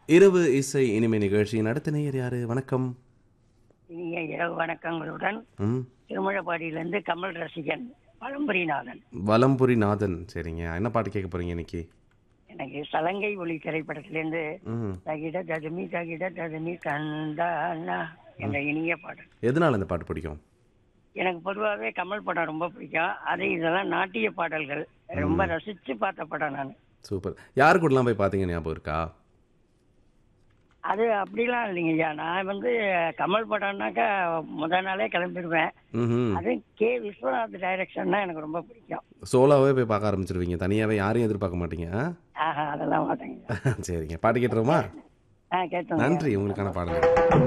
இரவு இசை இனிமை நிகழ்ச்சியின் அடுத்த நேயர் யாரு வணக்கம் இனிய இரவு வணக்கங்களுடன் ம் திருமழப்பாடியிலிருந்து கமல் ரசிகன் பழம்புரிநாதன் வலம்புரி நாதன் சரிங்க என்ன பாட்டு கேட்க போறீங்க இன்னைக்கு எனக்கு சலங்கை ஒளி திரைப்படத்திலிருந்து ம் தகிட ததுமி தகிட ததுமி கண்டானா என்ற இனிய பாடல் எதனால இந்த பாட்டு பிடிக்கும் எனக்கு பொதுவாகவே கமல் படம் ரொம்ப பிடிக்கும் அது இதெல்லாம் நாட்டிய பாடல்கள் ரொம்ப ரசிச்சு பார்த்த படம் நான் சூப்பர் யார் கூடலாம் போய் பார்த்தீங்க ஞாபகம் இருக்கா அது அப்படிலாம் இல்லைங்க ஐயா நான் வந்து கமல் படம்னாக்கா முத நாளே கிளம்பிடுவேன் ம் அது கே விஸ்வநாத் டைரக்ஷன்னா எனக்கு ரொம்ப பிடிக்கும் சோலாவே போய் பார்க்க ஆரம்பிச்சிருவீங்க தனியாவே யாரையும் எதிர்பார்க்க மாட்டீங்க ஆ? ஆஹா அதெல்லாம் மாட்டேங்க சரிங்க பாட்டு கேட்டுருமா ஆ கேட்டோம் நன்றி உங்களுக்கான பாடல்